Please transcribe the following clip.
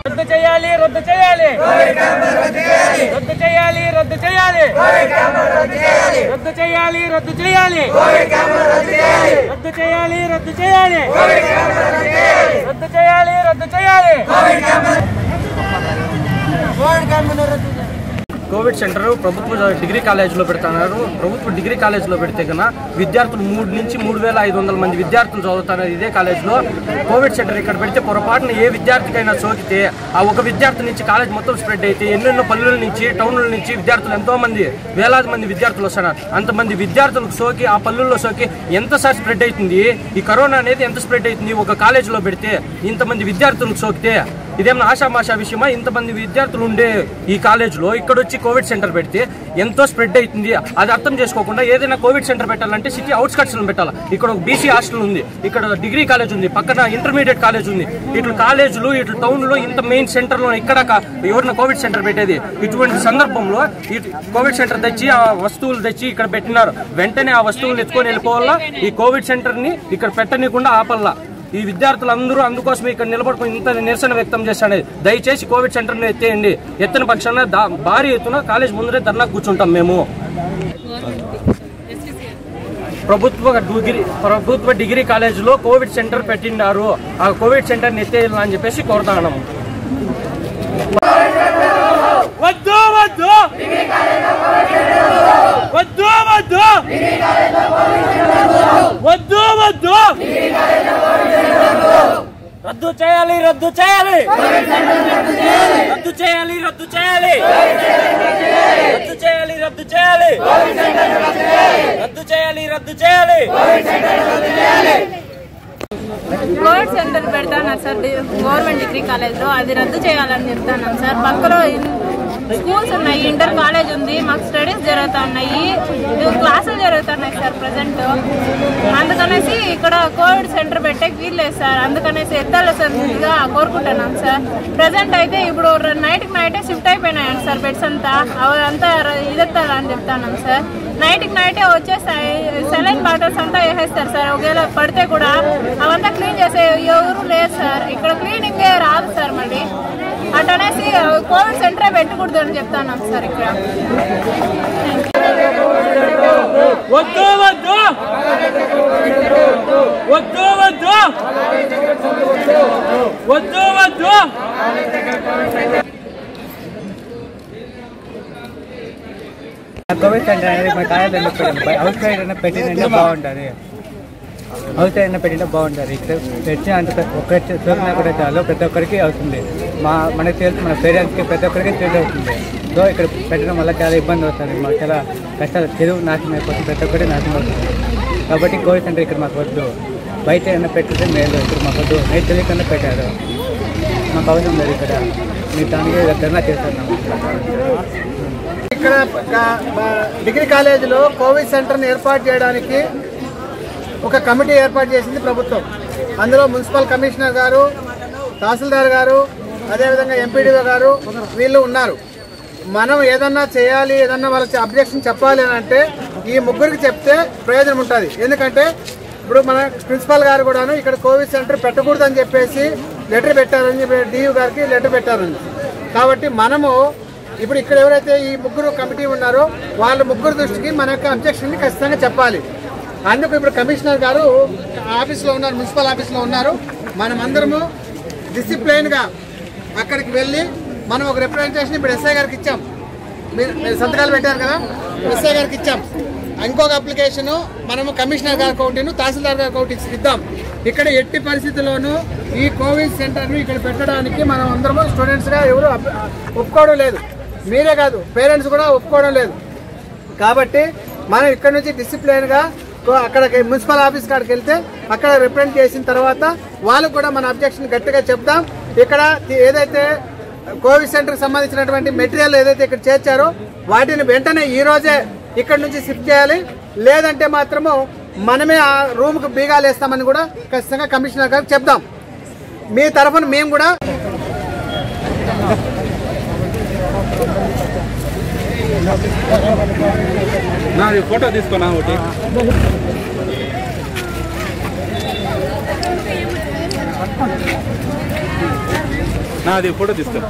రద్దు చేయాలి రద్దు చేయాలి రద్దు చేయాలి రద్దు చేయాలి రద్దు చేయాలి రద్దు చేయాలి రద్దు చేయాలి రద్దు చేయాలి రద్దు చేయాలి రద్దు చేయాలి కోవిడ్ సెంటర్ ప్రభుత్వ డిగ్రీ కాలేజీలో పెడుతున్నారు ప్రభుత్వ డిగ్రీ కాలేజీలో పెడితే కన్నా విద్యార్థులు మూడు నుంచి మూడు వేల ఐదు వందల మంది విద్యార్థులు చదువుతున్నారు ఇదే కాలేజీలో కోవిడ్ సెంటర్ ఇక్కడ పెడితే పొరపాటున ఏ విద్యార్థికైనా సోకితే ఆ ఒక విద్యార్థి నుంచి కాలేజ్ మొత్తం స్ప్రెడ్ అయితే ఎన్నెన్నో పల్లెల నుంచి టౌన్ల నుంచి విద్యార్థులు ఎంతో మంది వేలాది మంది విద్యార్థులు వస్తున్నారు అంతమంది విద్యార్థులకు సోకి ఆ పల్లెల్లో సోకి ఎంతసారి స్ప్రెడ్ అవుతుంది ఈ కరోనా అనేది ఎంత స్ప్రెడ్ అవుతుంది ఒక కాలేజీలో పెడితే ఇంతమంది విద్యార్థులకు సోకితే ఇదేమన్నా ఆషామాషా విషయమా ఇంతమంది విద్యార్థులు ఉండే ఈ కాలేజీలో ఇక్కడ వచ్చి కోవిడ్ సెంటర్ పెడితే ఎంతో స్ప్రెడ్ అవుతుంది అది అర్థం చేసుకోకుండా ఏదైనా కోవిడ్ సెంటర్ పెట్టాలంటే సిటీ అవుట్స్కట్స్ పెట్టాలి ఇక్కడ ఒక బీసీ హాస్టల్ ఉంది ఇక్కడ డిగ్రీ కాలేజ్ ఉంది పక్కన ఇంటర్మీడియట్ కాలేజ్ ఉంది ఇట్లా కాలేజీలు ఇట్లా టౌన్లో ఇంత మెయిన్ సెంటర్లో ఇక్కడ కా- ఎవరిన కోవిడ్ సెంటర్ పెట్టేది ఇటువంటి సందర్భంలో ఈ కోవిడ్ సెంటర్ తెచ్చి ఆ వస్తువులు తెచ్చి ఇక్కడ పెట్టినారు వెంటనే ఆ వస్తువులు ఎత్తుకొని వెళ్ళిపోవాలా ఈ కోవిడ్ సెంటర్ని ఇక్కడ పెట్టనీయకుండా ఆపల్లా ఈ విద్యార్థులందరూ అందుకోసమే ఇక్కడ నిలబడుకుని ఇంత నిరసన వ్యక్తం చేస్తాడు దయచేసి కోవిడ్ సెంటర్ని ఎత్తేయండి ఎత్తిన పక్షాన దా- భారీ ఎత్తున కాలేజ్ ముందరే ధర్నా కూర్చుంటాం మేము ప్రభుత్వ డిగ్రీ ప్రభుత్వ డిగ్రీ కాలేజీలో కోవిడ్ సెంటర్ పెట్టిండారు ఆ కోవిడ్ సెంటర్ని ఎత్తేయాలని చెప్పేసి కోరుతాను వద్దు వద్దు వద్దు వద్దు వద్దు వద్దు రద్దు చేయాలి రద్దు చేయాలి రద్దు చేయాలి రద్దు చేయాలి రద్దు చేయాలి రద్దు చేయాలి రద్దు చేయాలి రద్దు చేయాలి కోవిడ్ సెంటర్ పెడతాను సార్ డి- గవర్నమెంట్ డిగ్రీ కాలేజ్లో అది రద్దు చేయాలని చెప్తాను సార్ పక్కలో ఇన్- స్కూల్స్ ఉన్నాయి ఇంటర్ కాలేజ్ ఉంది మాకు స్టడీస్ జరుగుతూ ఉన్నాయి ఇవి క్లాసులు జరుగుతున్నాయి సార్ ప్రజెంట్ అందుకనేసి ఇక్కడ కోవిడ్ సెంటర్ పెట్టే వీల్లేదు సార్ అందుకనేసి ఎత్తాల్సిందిగా కోరుకుంటున్నాం సార్ ప్రజెంట్ అయితే ఇప్పుడు నైట్కి నైటే షిఫ్ట్ అయిపోయినాయండి సార్ బెడ్స్ అంతా అవి అంతా ఇదెత్తాలని చెప్తాను సార్ నైట్కి నైటే వచ్చేస్తాయి సెలైన్ బాటిల్స్ అంతా వేసేస్తారు సార్ ఒకవేళ పడితే కూడా అవంతా క్లీన్ చేసే ఎవరు లేదు సార్ ఇక్కడ క్లీనింగ్ రాదు సార్ మళ్ళీ అటనేసి కోవిడ్ సెంటరే పెట్టకూడదు అని చెప్తాను సార్ ఇక్కడ వద్దు వద్దు వద్దు వద్దు వద్దు వద్దు కోవిడ్ సెంటర్ అనేది మన కాలేజీలో పెట్టింది అవుట్ సైడ్ అయినా పెట్టిందంటే బాగుంటుంది అవుట్ సైడ్ అయినా పెట్టింటే బాగుంటుంది ఇక్కడ తెచ్చి అంటే ఒక్కరి సోకినా కూడా చాలు ప్రతి ఒక్కరికి అవుతుంది మా మనకు తెలుసు మన పేరెంట్స్కి ప్రతి ఒక్కరికి తెలిసి అవుతుంది సో ఇక్కడ పెట్టడం వల్ల చాలా ఇబ్బంది అవుతుంది మాకు చాలా కష్టాలు చదువు నాశనం అయిపోతుంది ప్రతి ఒక్కటి నాశనం అవుతుంది కాబట్టి కోవిడ్ సెంటర్ ఇక్కడ మాకు వద్దు బయట ఏమైనా పెట్టితే మేలు ఇక్కడ మాకు వద్దు నేను తెలియకుండా పెట్టారు మాకు అవసరం లేదు ఇక్కడ మీరు దానికి ధర్నా చేస్తున్నాము ఇక్కడ కా- బ- డిగ్రీ కాలేజీలో కోవిడ్ సెంటర్ని ఏర్పాటు చేయడానికి ఒక కమిటీ ఏర్పాటు చేసింది ప్రభుత్వం అందులో మున్సిపల్ కమిషనర్ గారు తహసీల్దార్ గారు అదేవిధంగా ఎంపీడీఓ గారు వీళ్ళు ఉన్నారు మనం ఏదన్నా చేయాలి ఏదన్నా వాళ్ళకి అబ్జెక్షన్ చెప్పాలి అని అంటే ఈ ముగ్గురికి చెప్తే ప్రయోజనం ఉంటుంది ఎందుకంటే ఇప్పుడు మన ప్రిన్సిపల్ గారు కూడాను ఇక్కడ కోవిడ్ సెంటర్ పెట్టకూడదని చెప్పేసి లెటర్ పెట్టారని చెప్పి డియూ గారికి లెటర్ పెట్టారని కాబట్టి మనము ఇప్పుడు ఇక్కడ ఎవరైతే ఈ ముగ్గురు కమిటీ ఉన్నారో వాళ్ళ ముగ్గురు దృష్టికి మన యొక్క అబ్జెక్షన్ని ఖచ్చితంగా చెప్పాలి అందుకు ఇప్పుడు కమిషనర్ గారు ఆఫీస్లో ఉన్నారు మున్సిపల్ ఆఫీస్లో ఉన్నారు మనమందరము డిసిప్లైన్గా అక్కడికి వెళ్ళి మనం ఒక రిప్రజెంటేషన్ ఇప్పుడు ఎస్ఐ గారికి ఇచ్చాం మీరు మీరు సంతకాలు పెట్టారు కదా ఎస్ఐ గారికి ఇచ్చాం ఇంకొక అప్లికేషన్ మనము కమిషనర్ గారికి ఒకటి తహసీల్దార్ గారికి ఒకటి ఇద్దాం ఇక్కడ ఎట్టి పరిస్థితుల్లోనూ ఈ కోవిడ్ సెంటర్ను ఇక్కడ పెట్టడానికి మనం అందరము స్టూడెంట్స్గా ఎవరు అప్- ఒప్పుకోవడం లేదు మీరే కాదు పేరెంట్స్ కూడా ఒప్పుకోవడం లేదు కాబట్టి మనం ఇక్కడ నుంచి డిసిప్లైన్గా అక్కడ మున్సిపల్ ఆఫీస్ కాడికి వెళ్తే అక్కడ రిప్రజెంట్ చేసిన తర్వాత వాళ్ళకు కూడా మన అబ్జెక్షన్ గట్టిగా చెప్దాం ఇక్కడ ఏదైతే కోవిడ్ సెంటర్కి సంబంధించినటువంటి మెటీరియల్ ఏదైతే ఇక్కడ చేర్చారో వాటిని వెంటనే ఈ రోజే ఇక్కడ నుంచి షిఫ్ట్ చేయాలి లేదంటే మాత్రము మనమే ఆ రూమ్కి బీగాలు వేస్తామని కూడా ఖచ్చితంగా కమిషనర్ గారికి చెప్దాం మీ తరఫున మేము కూడా నాది ఫోటో తీసుకున్నా ఒకటి నాది ఫోటో తీసుకో